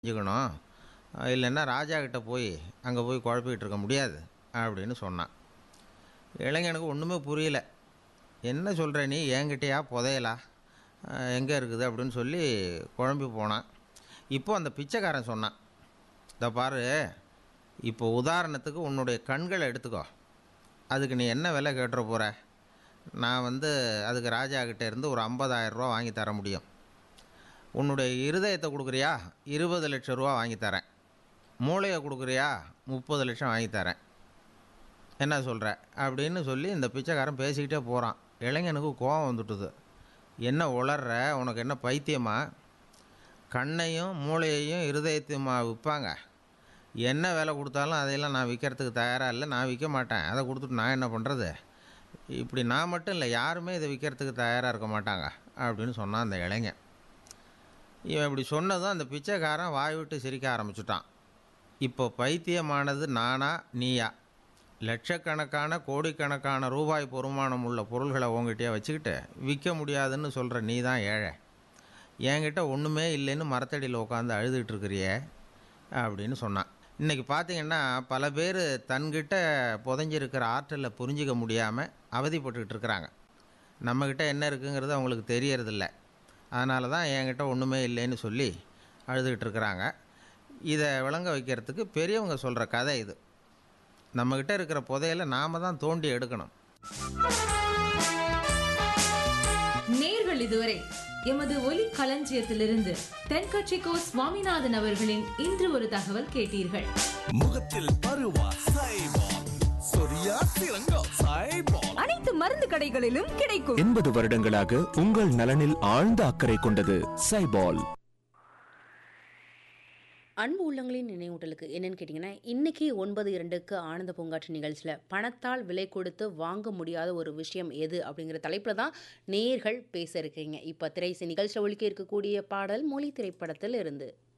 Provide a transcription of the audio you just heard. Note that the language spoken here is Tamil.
செஞ்சுக்கணும் இல்லைன்னா ராஜா கிட்ட போய் அங்கே போய் குழப்பிக்கிட்டு இருக்க முடியாது அப்படின்னு சொன்னான் இளைஞனுக்கு ஒன்றுமே புரியல என்ன சொல்கிற நீ என்கிட்டயா புதையலா எங்கே இருக்குது அப்படின்னு சொல்லி குழம்பி போனான் இப்போ அந்த பிச்சைக்காரன் சொன்னான் இதை பாரு இப்போ உதாரணத்துக்கு உன்னுடைய கண்களை எடுத்துக்கோ அதுக்கு நீ என்ன விலை கேட்டுற போகிற நான் வந்து அதுக்கு ராஜா கிட்ட இருந்து ஒரு 50000 ரூபா வாங்கி தர முடியும் உன்னுடைய இருதயத்தை கொடுக்குறியா இருபது லட்சம் ரூபா வாங்கி தரேன் மூளையை கொடுக்குறியா முப்பது லட்சம் வாங்கி தரேன் என்ன சொல்கிற அப்படின்னு சொல்லி இந்த பிச்சைக்காரன் பேசிக்கிட்டே போகிறான் இளைஞனுக்கு கோபம் வந்துட்டுது என்ன உளர்ற உனக்கு என்ன பைத்தியமா கண்ணையும் மூளையையும் இருதயத்தையுமா விற்பாங்க என்ன விலை கொடுத்தாலும் அதையெல்லாம் நான் விற்கிறதுக்கு தயாராக இல்லை நான் விற்க மாட்டேன் அதை கொடுத்துட்டு நான் என்ன பண்ணுறது இப்படி நான் மட்டும் இல்லை யாருமே இதை விற்கிறதுக்கு தயாராக இருக்க மாட்டாங்க அப்படின்னு சொன்னான் அந்த இளைஞன் இவன் இப்படி சொன்னதும் அந்த பிச்சைக்காரன் வாய் விட்டு சிரிக்க ஆரம்பிச்சுட்டான் இப்போ பைத்தியமானது நானா நீயா லட்சக்கணக்கான கோடிக்கணக்கான ரூபாய் பொறுமானம் உள்ள பொருள்களை உங்ககிட்டயே வச்சுக்கிட்டு விற்க முடியாதுன்னு சொல்கிற நீ தான் ஏழை என்கிட்ட ஒன்றுமே இல்லைன்னு மரத்தடியில் உட்காந்து அழுதுகிட்டு இருக்கிறியே அப்படின்னு சொன்னான் இன்றைக்கி பார்த்தீங்கன்னா பல பேர் தன்கிட்ட புதைஞ்சிருக்கிற ஆற்றலை புரிஞ்சிக்க முடியாமல் அவதிப்பட்டுக்கிட்டு இருக்கிறாங்க நம்மக்கிட்ட என்ன இருக்குங்கிறது அவங்களுக்கு தெரியறதில்ல அதனால தான் என்கிட்ட ஒன்றுமே இல்லைன்னு சொல்லி அழுதுகிட்டு இருக்கிறாங்க இதை விளங்க வைக்கிறதுக்கு பெரியவங்க சொல்கிற கதை இது நம்மக்கிட்ட இருக்கிற புதையலை நாம் தான் தோண்டி எடுக்கணும் நேர்கள் இதுவரை எமது ஒலி களஞ்சியத்திலிருந்து தென்கட்சிக்கோ சுவாமிநாதன் அவர்களின் இன்று ஒரு தகவல் கேட்டீர்கள் முகத்தில் பருவா சைபால் சொரியா சிறங்கா சைபால் அனைத்து மருந்து கடைகளிலும் கிடைக்கும் எண்பது வருடங்களாக உங்கள் நலனில் ஆழ்ந்த அக்கறை கொண்டது சைபால் அன்பு உள்ளங்களின் நினைவூட்டலுக்கு என்னன்னு கேட்டிங்கன்னா இன்றைக்கி ஒன்பது இரண்டுக்கு ஆனந்த பூங்காற்று நிகழ்ச்சியில் பணத்தால் விலை கொடுத்து வாங்க முடியாத ஒரு விஷயம் எது அப்படிங்கிற தலைப்பில் தான் நேர்கள் பேச இருக்கீங்க இப்போ திரைசி நிகழ்ச்சியில் ஒழிக்க இருக்கக்கூடிய பாடல் மொழி திரைப்படத்தில் இருந்து